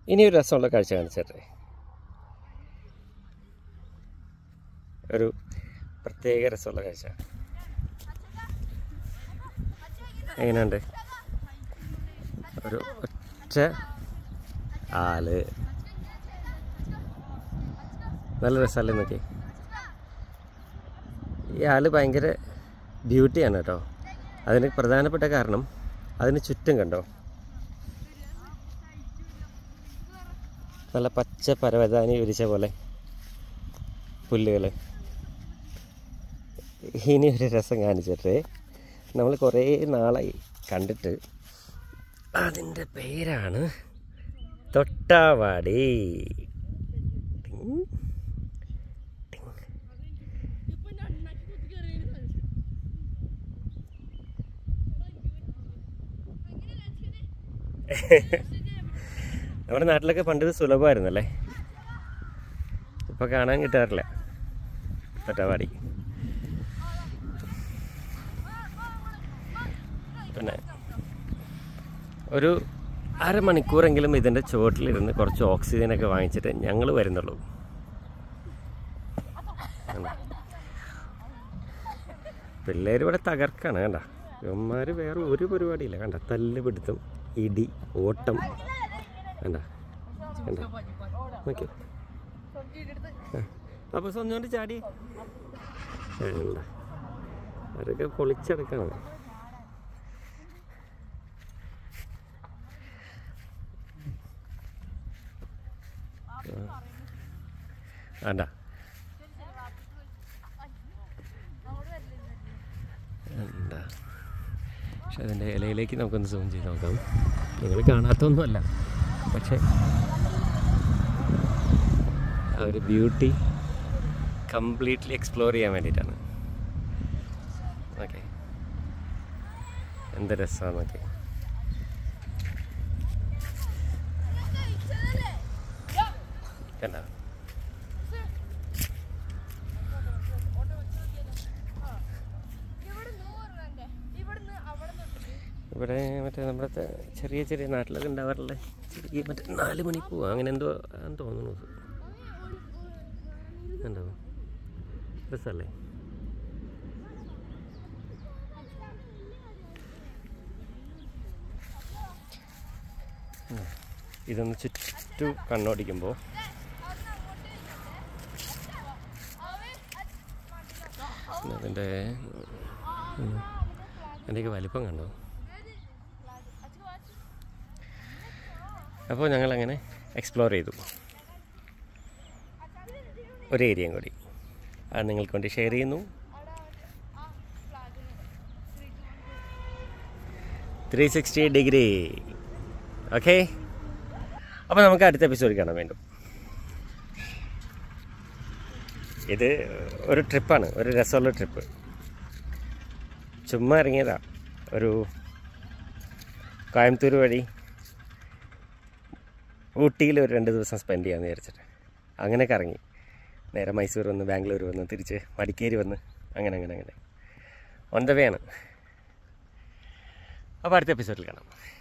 ഇനി ഒരു രസമുള്ള കാഴ്ച കാണിച്ചേട്ടെ ഒരു പ്രത്യേക രസമുള്ള കാഴ്ച എങ്ങനെയുണ്ട് ഒരു ഒറ്റ ആല് നല്ല രസമല്ലേ നോക്കി ഈ ആല് ഭയങ്കര ബ്യൂട്ടിയാണ് കേട്ടോ അതിന് പ്രധാനപ്പെട്ട കാരണം അതിന് ചുറ്റും കണ്ടോ നല്ല പച്ച പരവതാനി വിരിച്ച പോലെ പുല്ലുകൾ ഇനി ഒരു രസം കാണിച്ചിട്ട് നമ്മൾ കുറേ നാളായി കണ്ടിട്ട് അതിൻ്റെ പേരാണ് തൊട്ടാവാടി ടിങ്. ടിങ്. നമ്മുടെ നാട്ടിലൊക്കെ പണ്ട് ഇത് സുലഭമായിരുന്നല്ലേ ഇപ്പൊ കാണാൻ കിട്ടാറില്ല തൊട്ടാവാടി പിന്നെ ഒരു അരമണിക്കൂറെങ്കിലും ഇതിൻ്റെ ചുവട്ടിലിരുന്ന് കുറച്ച് ഓക്സിജനൊക്കെ വാങ്ങിച്ചിട്ട് ഞങ്ങൾ വരുന്നുള്ളൂ പിള്ളേർ ഇവിടെ തകർക്കാണ് കണ്ട ഇവന്മാർ വേറെ ഒരു പരിപാടിയില്ല കണ്ട തല്ല് പിടുത്തം ഇടി ഓട്ടം കണ്ട കണ്ട നോക്കി അപ്പോൾ സ്വന്തം ചാടി വേണ്ട അവരൊക്കെ പൊളിച്ചെടുക്കണം വേണ്ട എന്താ പക്ഷെ അതിൻ്റെ ഇലയിലേക്ക് നമുക്കൊന്ന് സൂം ചെയ്ത് നോക്കാം നിങ്ങൾ കാണാത്തൊന്നുമല്ല പക്ഷേ ആ ഒരു ബ്യൂട്ടി കംപ്ലീറ്റ്ലി എക്സ്പ്ലോർ ചെയ്യാൻ വേണ്ടിയിട്ടാണ് ഓക്കെ എന്ത് രസമാണെന്നൊക്കെ കണ്ടോ ഇവിടെ മറ്റേ നമ്മുടെ ത- ചെറിയ ചെറിയ നാട്ടിലൊക്കെ ഉണ്ടാവാറുള്ള ചെറിയ മറ്റേ നാല് മണിപ്പൂ അങ്ങനെ എന്തോ ആണെന്ന് തോന്നുന്നു ഉണ്ടോ രസമല്ലേ ഉം. ഇതൊന്ന് ചുറ്റും കണ്ണോടിക്കുമ്പോൾ അതിൻ്റെ അതിൻ്റെയൊക്കെ വലിപ്പം കണ്ടോ അപ്പോൾ ഞങ്ങളങ്ങനെ എക്സ്പ്ലോർ ചെയ്തു ഒരു ഏരിയയും കൂടി അത് നിങ്ങൾക്ക് വേണ്ടി ഷെയർ ചെയ്യുന്നു ത്രീ സിക്സ്റ്റി ഡിഗ്രി ഓക്കെ അപ്പോൾ നമുക്ക് അടുത്ത എപ്പിസോഡിൽ കാണാൻ വേണ്ടും ഇത് ഒരു ട്രിപ്പാണ് ഒരു രസമുള്ള ട്രിപ്പ് ചുമ്മാ ഇറങ്ങിയതാ ഒരു കോയമ്പത്തൂർ വഴി ഊട്ടിയിൽ ഒരു രണ്ട് ദിവസം സ്പെൻഡ് ചെയ്യാമെന്ന് വിചാരിച്ചിട്ട് അങ്ങനെ കറങ്ങി നേരെ മൈസൂർ വന്ന് ബാംഗ്ലൂർ വന്ന് തിരിച്ച് മടിക്കേരി വന്ന് അങ്ങനെ അങ്ങനെ അങ്ങനെ ഓൺ ദ വേ ആണ് അപ്പോൾ അടുത്ത എപ്പിസോഡിൽ കാണാം